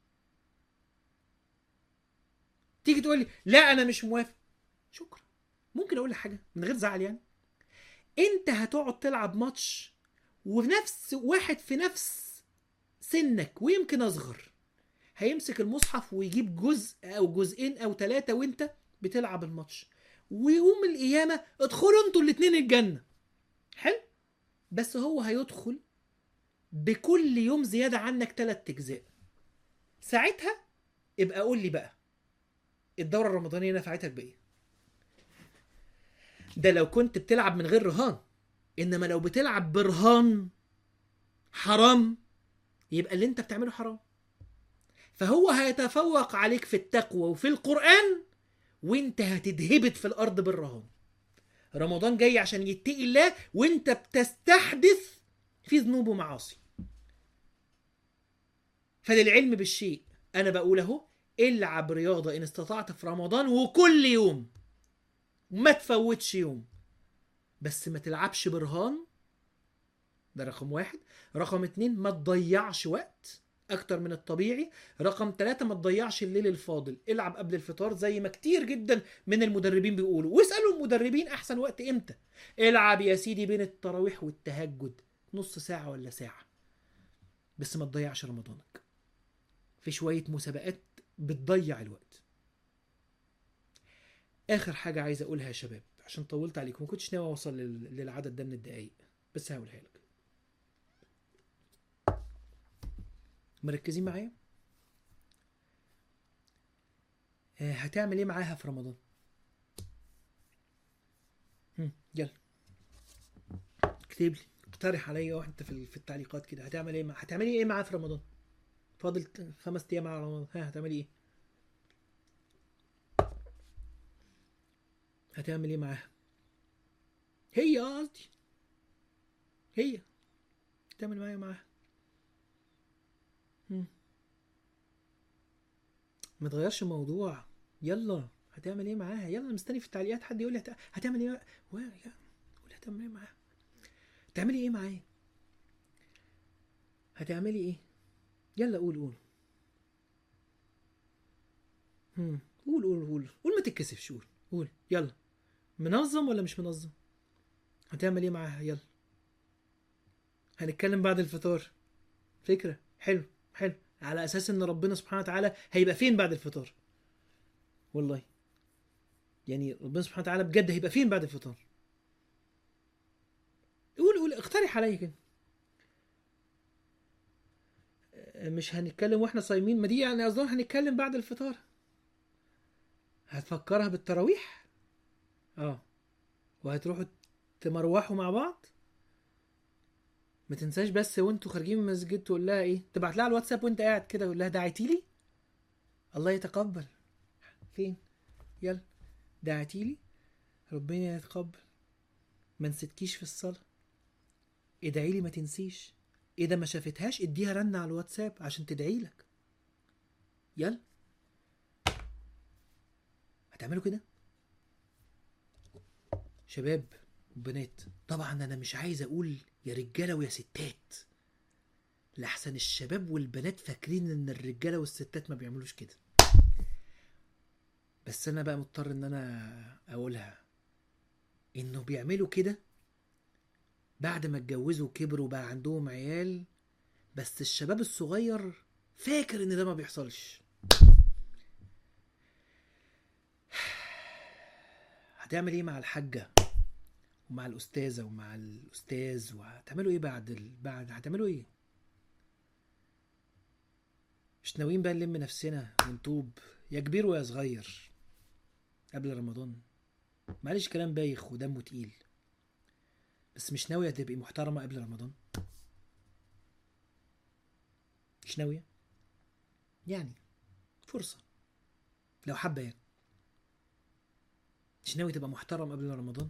تيجي تقول لي لا انا مش موافق شكرا ممكن اقول لك حاجة من غير زعل يعني انت هتقعد تلعب ماتش ونفس واحد في نفس سنك ويمكن اصغر هيمسك المصحف ويجيب جزء او جزئين او ثلاثة وانت بتلعب الماتش ويوم القيامة ادخلوا انتوا الاتنين الجنة حلو بس هو هيدخل بكل يوم زيادة عنك تلات أجزاء ساعتها ابقى قول لي بقى الدورة الرمضانية نفعتك بإيه ده لو كنت بتلعب من غير رهان إنما لو بتلعب برهان حرام يبقى اللي انت بتعمله حرام فهو هيتفوق عليك في التقوى وفي القرآن وانت هتدهبت في الأرض بالرهان رمضان جاي عشان يتقي الله وانت بتستحدث في ذنوب ومعاصي فللعلم بالشيء انا بقول اهو العب رياضه ان استطعت في رمضان وكل يوم ما تفوتش يوم بس ما تلعبش برهان ده رقم واحد رقم اتنين ما تضيعش وقت اكتر من الطبيعي رقم ثلاثة ما تضيعش الليل الفاضل العب قبل الفطار زي ما كتير جدا من المدربين بيقولوا واسألوا المدربين احسن وقت امتى العب يا سيدي بين التراويح والتهجد نص ساعة ولا ساعة بس ما تضيعش رمضانك في شوية مسابقات بتضيع الوقت اخر حاجة عايز اقولها يا شباب عشان طولت عليكم ما كنتش ناوي اوصل لل- للعدد ده من الدقايق بس هقولها لك مركزين معايا آه، هتعمل ايه معاها في رمضان هم، يلا اكتب لي اقترح عليا وانت في في التعليقات كده هتعمل ايه مع... هتعملي ايه معاه في رمضان فاضل ت- خمس ايام على رمضان ها هتعملي ايه هتعمل ايه معاها هي اه قصدي هي تعمل معايا معاها مم. ما تغيرش الموضوع يلا هتعمل ايه معاها يلا أنا مستني في التعليقات حد يقول لي هت... هتعمل ايه معاها و- يا- قول هتعمل ايه معاها تعملي ايه معايا هتعملي ايه يلا قول قول هم. قول قول قول قول ما تتكسفش قول قول يلا منظم ولا مش منظم هتعمل ايه معاها يلا هنتكلم بعد الفطار فكرة حلو حلو على اساس ان ربنا سبحانه وتعالى هيبقى فين بعد الفطار والله يعني ربنا سبحانه وتعالى بجد هيبقى فين بعد الفطار قول قول اقترح عليا كده آه، مش هنتكلم واحنا صايمين ما دي يعني اظن هنتكلم بعد الفطار هتفكرها بالتراويح اه وهتروحوا تمروحوا مع بعض ما تنساش بس وانتوا خارجين من المسجد تقول لها ايه تبعت لها على الواتساب وانت قاعد كده تقول لها دعيتي لي الله يتقبل فين يلا دعيتي لي ربنا يتقبل ما نسيتكيش في الصلاه ادعي لي ما تنسيش اذا ما شافتهاش اديها رن على الواتساب عشان تدعي لك يلا هتعملوا كده شباب وبنات طبعا انا مش عايز اقول يا رجاله ويا ستات لحسن الشباب والبنات فاكرين ان الرجاله والستات ما بيعملوش كده بس انا بقى مضطر ان انا اقولها انه بيعملوا كده بعد ما اتجوزوا وكبروا وبقى عندهم عيال بس الشباب الصغير فاكر ان ده ما بيحصلش هتعمل ايه مع الحاجة ومع الأستاذة ومع الأستاذ وهتعملوا ايه بعد ال... بعد هتعملوا ايه مش ناويين بقى نلم نفسنا ونتوب يا كبير ويا صغير قبل رمضان معلش كلام بايخ ودمه تقيل بس مش ناوية تبقي محترمة قبل رمضان مش ناوية يعني فرصة لو حابة يعني مش ناوي تبقى محترم قبل رمضان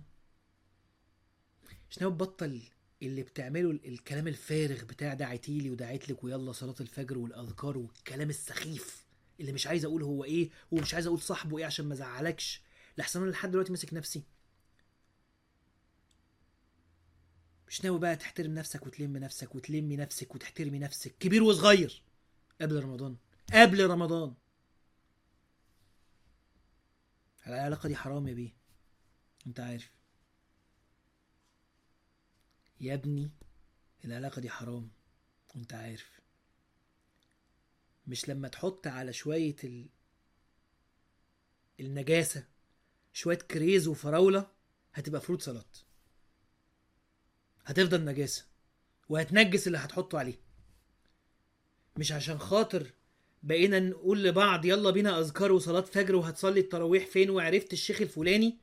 مش ناوي تبطل اللي بتعمله ال- الكلام الفارغ بتاع دعيتيلي ودعيت لك ويلا صلاة الفجر والأذكار والكلام السخيف اللي مش عايز أقول هو إيه ومش عايز أقول صاحبه إيه عشان ما أزعلكش لحسن أنا لحد دلوقتي ماسك نفسي مش ناوي بقى تحترم نفسك وتلم نفسك وتلمي نفسك وتحترمي نفسك كبير وصغير قبل رمضان قبل رمضان العلاقة دي حرام يا بيه انت عارف يا ابني العلاقة دي حرام وانت عارف مش لما تحط على شوية ال... النجاسة شوية كريز وفراولة هتبقى فروت سلطات هتفضل نجاسة وهتنجس اللي هتحطه عليه مش عشان خاطر بقينا نقول لبعض يلا بينا اذكار وصلاه فجر وهتصلي التراويح فين وعرفت الشيخ الفلاني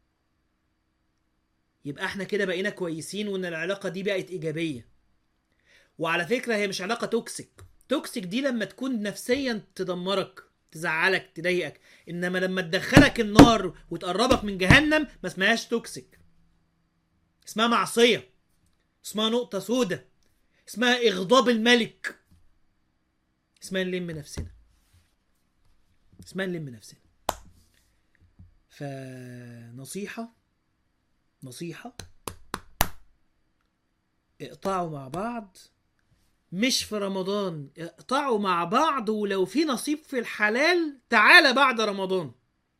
يبقى احنا كده بقينا كويسين وان العلاقه دي بقت ايجابيه وعلى فكره هي مش علاقه توكسيك توكسيك دي لما تكون نفسيا تدمرك تزعلك تضايقك انما لما تدخلك النار وتقربك من جهنم ما اسمهاش توكسيك اسمها معصيه اسمها نقطه سودة اسمها اغضاب الملك اسمها نلم نفسنا اسمها نلم نفسنا فنصيحة نصيحة اقطعوا مع بعض مش في رمضان اقطعوا مع بعض ولو في نصيب في الحلال تعالى بعد رمضان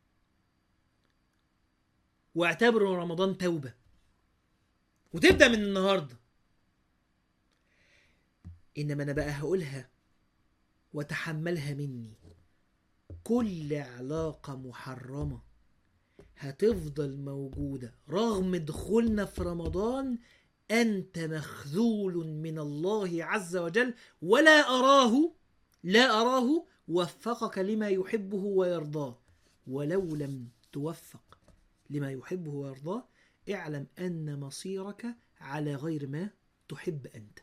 واعتبروا رمضان توبة وتبدأ من النهاردة إنما أنا بقى هقولها وتحملها مني كل علاقة محرمة هتفضل موجودة رغم دخولنا في رمضان أنت مخذول من الله عز وجل ولا أراه لا أراه وفقك لما يحبه ويرضاه ولو لم توفق لما يحبه ويرضاه اعلم أن مصيرك على غير ما تحب انت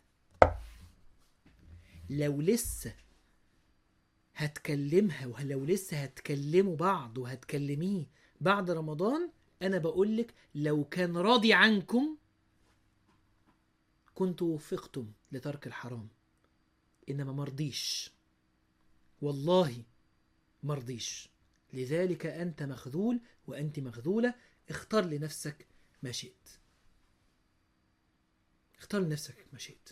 لو لسه هتكلمها ولو لسه هتكلموا بعض وهتكلميه بعد رمضان انا بقولك لو كان راضي عنكم كنت وفقتم لترك الحرام انما مرضيش والله مرضيش لذلك انت مخذول وانت مخذوله اختار لنفسك ما شئت اختار لنفسك ما شئت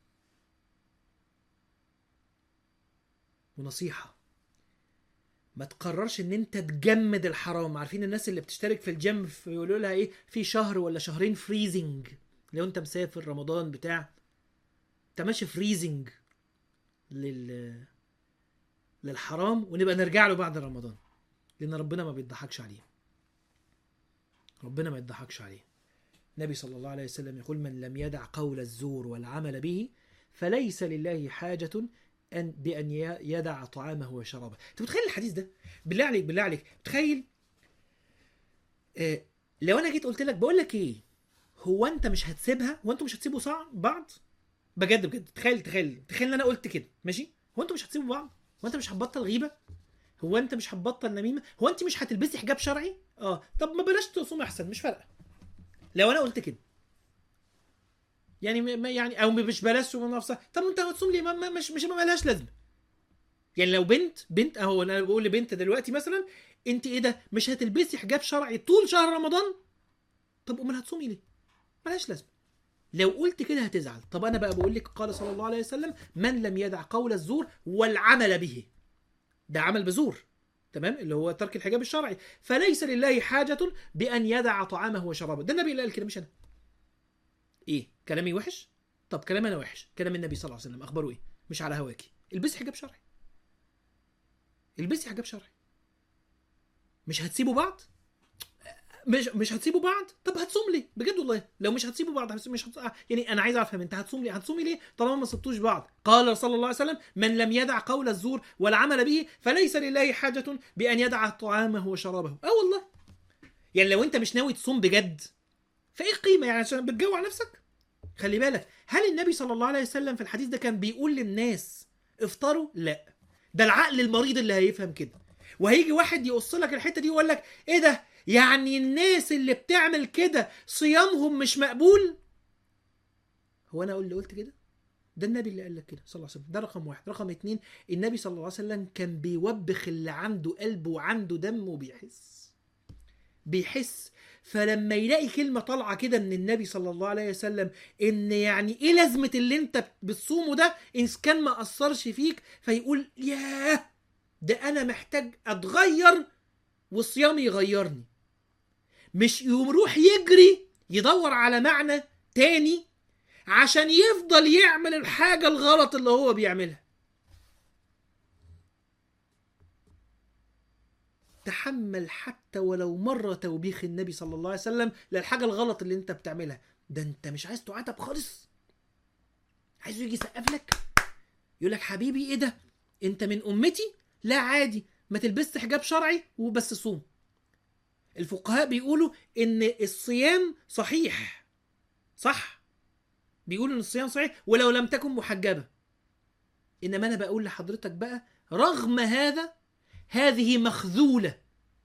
ونصيحة ما تقررش ان انت تجمد الحرام عارفين الناس اللي بتشترك في الجيم في- يقولوا لها ايه في شهر ولا شهرين فريزنج لو انت مسافر رمضان بتاع انت ماشي فريزنج لل للحرام ونبقى نرجع له بعد رمضان لان ربنا ما بيضحكش عليه ربنا ما يضحكش عليه النبي صلى الله عليه وسلم يقول من لم يدع قول الزور والعمل به فليس لله حاجة أن بأن ي- يدع طعامه وشرابه أنت متخيل الحديث ده بالله عليك بالله عليك تخيل آه لو أنا جيت قلت لك بقول لك إيه هو أنت مش هتسيبها هو أنتوا مش هتسيبوا صع بعض بجد بجد تخيل تخيل تخيل ان انا قلت كده ماشي هو انتوا مش هتسيبوا بعض هو انت مش هتبطل غيبه هو انت مش هتبطل نميمه هو انت مش هتلبسي حجاب شرعي اه طب ما بلاش تصوم احسن مش فارقه لو انا قلت كده يعني م- ما يعني او مش بلاش تصوم نفسها طب انت هتصوم ليه ما ما- مش مش ما لهاش لازمه يعني لو بنت بنت اهو انا بقول لبنت دلوقتي مثلا انت ايه ده مش هتلبسي حجاب شرعي طول شهر رمضان طب امال هتصومي ليه ملهاش لازمه لو قلت كده هتزعل طب انا بقى بقول لك قال صلى الله عليه وسلم من لم يدع قول الزور والعمل به ده عمل بزور تمام اللي هو ترك الحجاب الشرعي فليس لله حاجة بأن يدع طعامه وشرابه ده النبي اللي قال كده مش أنا إيه كلامي وحش طب كلام أنا وحش كلام النبي صلى الله عليه وسلم أخباره إيه مش على هواكي البسي حجاب شرعي البسي حجاب شرعي مش هتسيبوا بعض مش مش هتسيبوا بعض طب هتصوم ليه بجد والله لو مش هتسيبوا بعض بس مش هتص... يعني انا عايز افهم انت هتصوم ليه هتصومي ليه طالما ما سبتوش بعض قال صلى الله عليه وسلم من لم يدع قول الزور والعمل به فليس لله حاجة بأن يدع طعامه وشرابه اه والله يعني لو انت مش ناوي تصوم بجد فايه القيمة يعني عشان بتجوع نفسك خلي بالك هل النبي صلى الله عليه وسلم في الحديث ده كان بيقول للناس افطروا لا ده العقل المريض اللي هيفهم كده وهيجي واحد يقص لك الحته دي ويقول لك ايه ده يعني الناس اللي بتعمل كده صيامهم مش مقبول هو انا اقول اللي قلت كده ده النبي اللي قال لك كده صلى الله عليه وسلم ده رقم واحد رقم اتنين النبي صلى الله عليه وسلم كان بيوبخ اللي عنده قلب وعنده دم وبيحس بيحس فلما يلاقي كلمة طالعة كده من النبي صلى الله عليه وسلم ان يعني ايه لازمة اللي انت بتصومه ده ان كان ما اثرش فيك فيقول ياه ده انا محتاج اتغير والصيام يغيرني مش يروح يجري يدور على معنى تاني عشان يفضل يعمل الحاجة الغلط اللي هو بيعملها تحمل حتى ولو مرة توبيخ النبي صلى الله عليه وسلم للحاجة الغلط اللي انت بتعملها ده انت مش عايز تعاتب خالص عايزه يجي يسقف لك يقول لك حبيبي ايه ده انت من امتي لا عادي ما تلبسش حجاب شرعي وبس صوم الفقهاء بيقولوا ان الصيام صحيح صح بيقولوا ان الصيام صحيح ولو لم تكن محجبه انما انا بقول لحضرتك بقى رغم هذا هذه مخذوله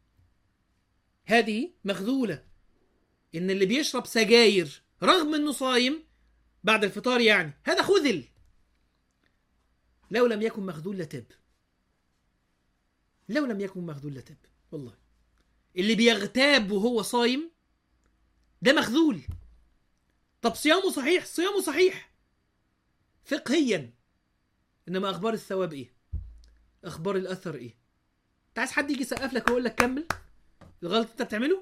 هذه مخذوله ان اللي بيشرب سجاير رغم انه صايم بعد الفطار يعني هذا خذل لو لم يكن مخذول لتب لو لم يكن مخذول لتب والله اللي بيغتاب وهو صايم ده مخذول طب صيامه صحيح صيامه صحيح فقهيا انما اخبار الثواب ايه اخبار الاثر ايه انت عايز حد يجي يسقف لك ويقول لك كمل الغلط انت بتعمله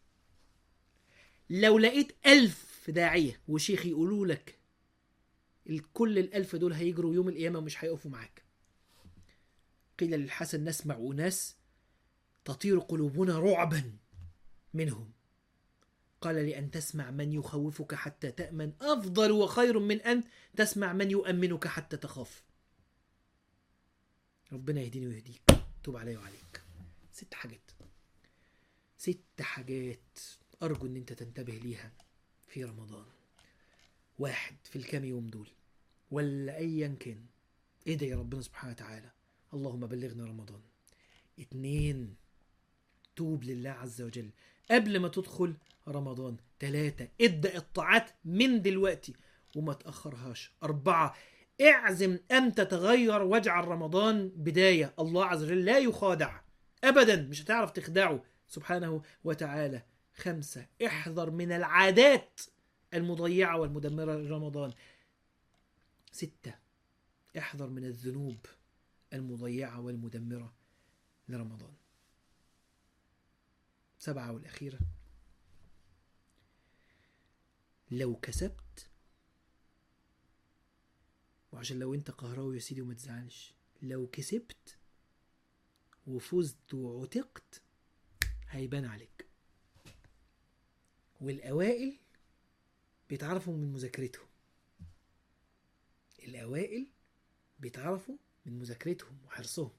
لو لقيت ألف داعية وشيخ يقولوا لك كل الألف دول هيجروا يوم القيامة ومش هيقفوا معاك قيل للحسن نسمع أناس تطير قلوبنا رعبا منهم قال لأن تسمع من يخوفك حتى تأمن أفضل وخير من أن تسمع من يؤمنك حتى تخاف ربنا يهديني ويهديك توب علي وعليك ست حاجات ست حاجات أرجو أن أنت تنتبه ليها في رمضان واحد في الكام يوم دول ولا ايا كان ادعي ربنا سبحانه وتعالى اللهم بلغنا رمضان اتنين توب لله عز وجل قبل ما تدخل رمضان تلاتة ابدأ الطاعات من دلوقتي وما تأخرهاش أربعة اعزم أن تتغير واجعل رمضان بداية الله عز وجل لا يخادع أبدا مش هتعرف تخدعه سبحانه وتعالى خمسة احذر من العادات المضيعة والمدمرة لرمضان ستة احذر من الذنوب المضيعة والمدمرة لرمضان سبعة والأخيرة لو كسبت وعشان لو انت قهراوي يا سيدي وما تزعلش لو كسبت وفزت وعتقت هيبان عليك والأوائل بيتعرفوا من مذاكرتهم الأوائل بيتعرفوا من مذاكرتهم وحرصهم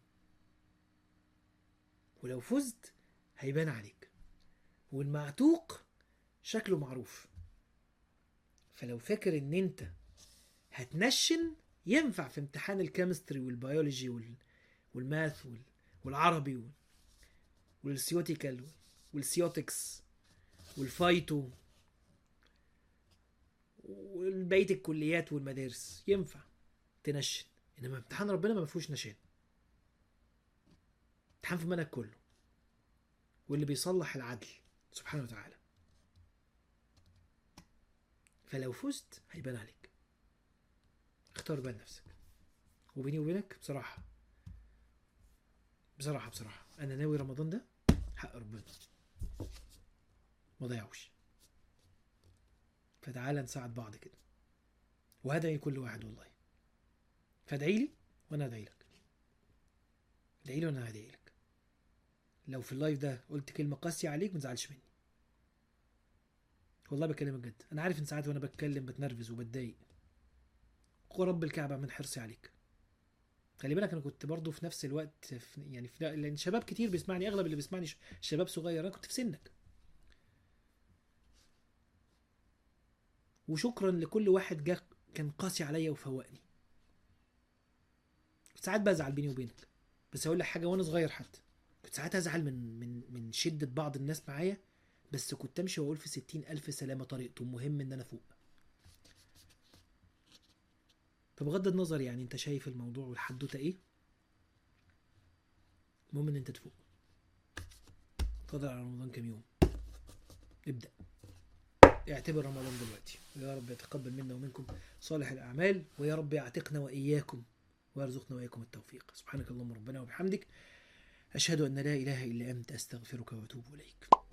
ولو فزت هيبان عليك والمعتوق شكله معروف فلو فاكر ان انت هتنشن ينفع في امتحان الكيمستري والبيولوجي وال... والماث وال... والعربي وال... والسيوتيكال والسيوتكس والفايتو وبقية الكليات والمدارس ينفع تنشن انما امتحان ربنا ما فيهوش نشان امتحان في المنهج كله واللي بيصلح العدل سبحانه وتعالى فلو فزت هيبان عليك اختار بقى نفسك وبيني وبينك بصراحة بصراحة بصراحة أنا ناوي رمضان ده حق ربنا ما ضيعوش فتعالى نساعد بعض كده وهدعي كل واحد والله فادعي لي وانا ادعي لك ادعي لي وانا هدعي لك لو في اللايف ده قلت كلمه قاسيه عليك ما تزعلش مني والله بكلمك جد انا عارف ان ساعات وانا بتكلم بتنرفز وبتضايق ورب الكعبه من حرصي عليك خلي بالك انا كنت برضو في نفس الوقت في يعني في لان شباب كتير بيسمعني اغلب اللي بيسمعني ش- شباب صغير انا كنت في سنك وشكرا لكل واحد جه كان قاسي عليا وفوقني ساعات بزعل بيني وبينك بس اقول لك حاجه وانا صغير حتى كنت ساعات ازعل من من من شده بعض الناس معايا بس كنت امشي واقول في ستين الف سلامه طريقته المهم ان انا فوق فبغض النظر يعني انت شايف الموضوع والحدوته ايه المهم ان انت تفوق فاضل على رمضان كام يوم ابدا اعتبر رمضان دلوقتي ويا رب يتقبل منا ومنكم صالح الاعمال ويا رب يعتقنا واياكم ويرزقنا واياكم التوفيق سبحانك اللهم ربنا وبحمدك اشهد ان لا اله الا انت استغفرك واتوب اليك